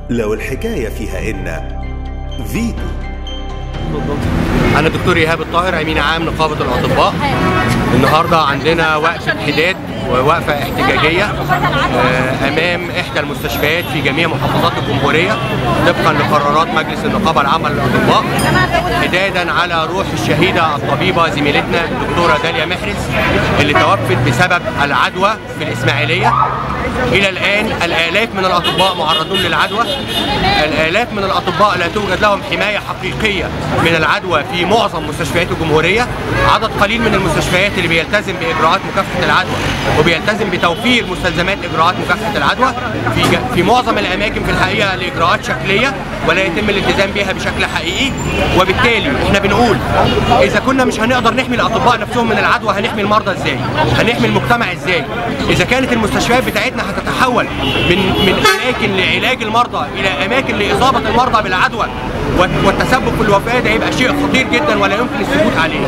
لو الحكاية فيها إن فيتو انا الدكتور ايهاب الطاهر امين عام نقابه الاطباء النهارده عندنا وقفه حداد ووقفه احتجاجيه آه، امام احدى المستشفيات في جميع محافظات الجمهوريه طبقا لقرارات مجلس النقابه العامه للاطباء حدادا على روح الشهيده الطبيبه زميلتنا الدكتوره داليا محرز اللي توفت بسبب العدوى في الاسماعيليه الى الان الالاف من الاطباء معرضون للعدوى الالاف من الاطباء لا توجد لهم حمايه حقيقيه من العدوى في معظم مستشفيات الجمهوريه عدد قليل من المستشفيات اللي بيلتزم باجراءات مكافحه العدوى وبيلتزم بتوفير مستلزمات اجراءات مكافحه العدوى في ج... في معظم الاماكن في الحقيقه الاجراءات شكليه ولا يتم الالتزام بها بشكل حقيقي وبالتالي احنا بنقول اذا كنا مش هنقدر نحمي الاطباء نفسهم من العدوى هنحمي المرضى ازاي هنحمي المجتمع ازاي اذا كانت المستشفيات بتاعتنا هتتحول من من اماكن لعلاج المرضى الى اماكن لاصابه المرضى بالعدوى والتسبب في الوفاه ده يبقى شيء خطير جدا ولا يمكن السكوت عليه.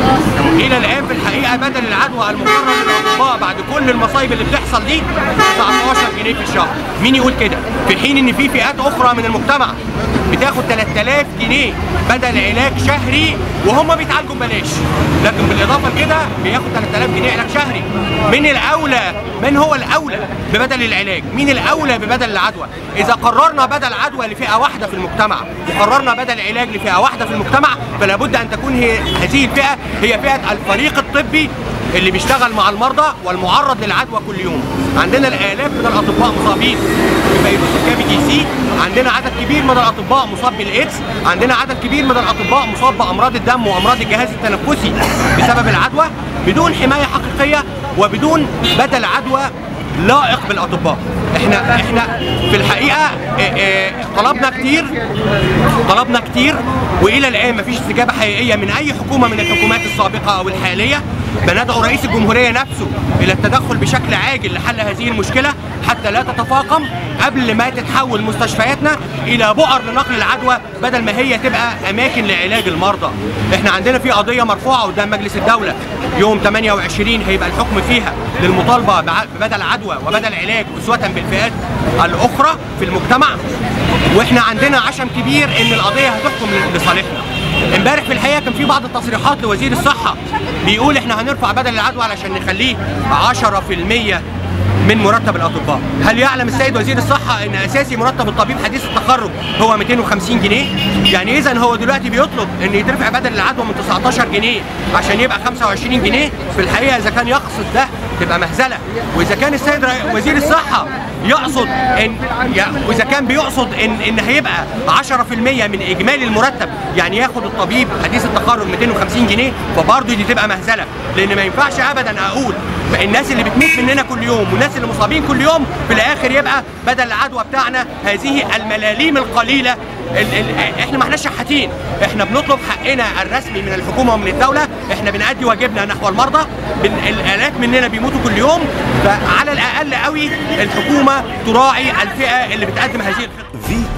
الى الان في الحقيقه بدل العدوى المقرر للاطباء بعد كل المصايب اللي بتحصل دي 19 جنيه في الشهر. مين يقول كده؟ في حين ان في فئات اخرى من المجتمع بتاخد 3000 جنيه بدل علاج شهري وهم بيتعالجوا ببلاش. لكن بالاضافه لكده بياخد 3000 جنيه علاج شهري. من الاولى من هو الاولى ببدل العلاج؟ مين الاولى ببدل العدوى؟ اذا قررنا بدل عدوى لفئه واحده في المجتمع وقررنا بدل علاج لفئه واحده في المجتمع فلا بد ان تكون هي هذه الفئه هي فئه الفريق الطبي اللي بيشتغل مع المرضى والمعرض للعدوى كل يوم عندنا الالاف من الاطباء مصابين بفيروس الكافي دي سي عندنا عدد كبير من الاطباء مصاب بالايدز عندنا عدد كبير من الاطباء مصاب بامراض الدم وامراض الجهاز التنفسي بسبب العدوى بدون حمايه حقيقيه وبدون بدل عدوى لائق بالاطباء احنا احنا في الحقيقه اه اه طلبنا كتير طلبنا كتير والى الان مفيش استجابه حقيقيه من اي حكومه من الحكومات السابقه او الحاليه بندعو رئيس الجمهوريه نفسه الى التدخل بشكل عاجل لحل هذه المشكله حتى لا تتفاقم قبل ما تتحول مستشفياتنا الى بؤر لنقل العدوى بدل ما هي تبقى اماكن لعلاج المرضى. احنا عندنا في قضيه مرفوعه قدام مجلس الدوله يوم 28 هيبقى الحكم فيها للمطالبه ببدل عدوى وبدل علاج اسوه بالفئات الاخرى في المجتمع واحنا عندنا عشم كبير ان القضيه هتحكم لصالحنا. امبارح في الحقيقه كان في بعض التصريحات لوزير الصحه بيقول احنا هنرفع بدل العدوى علشان نخليه 10% من مرتب الاطباء، هل يعلم السيد وزير الصحه ان اساسي مرتب الطبيب حديث التخرج هو 250 جنيه؟ يعني اذا هو دلوقتي بيطلب ان يترفع بدل العدوى من 19 جنيه عشان يبقى 25 جنيه، في الحقيقه اذا كان يقصد ده تبقى مهزله، واذا كان السيد وزير الصحه يقصد ان واذا كان بيقصد ان ان هيبقى 10% من اجمالي المرتب يعني ياخد الطبيب حديث التخرج 250 جنيه فبرضه دي تبقى مهزله لان ما ينفعش ابدا اقول الناس اللي بتموت مننا كل يوم والناس اللي مصابين كل يوم في الاخر يبقى بدل العدوى بتاعنا هذه الملاليم القليله ال ال احنا ما احناش شحاتين احنا بنطلب حقنا الرسمي من الحكومه ومن الدوله احنا بنأدي واجبنا نحو المرضى الالاف مننا بيموتوا كل يوم فعلى الاقل قوي الحكومه تراعي الفئه اللي بتقدم هذه الخدمه فيتو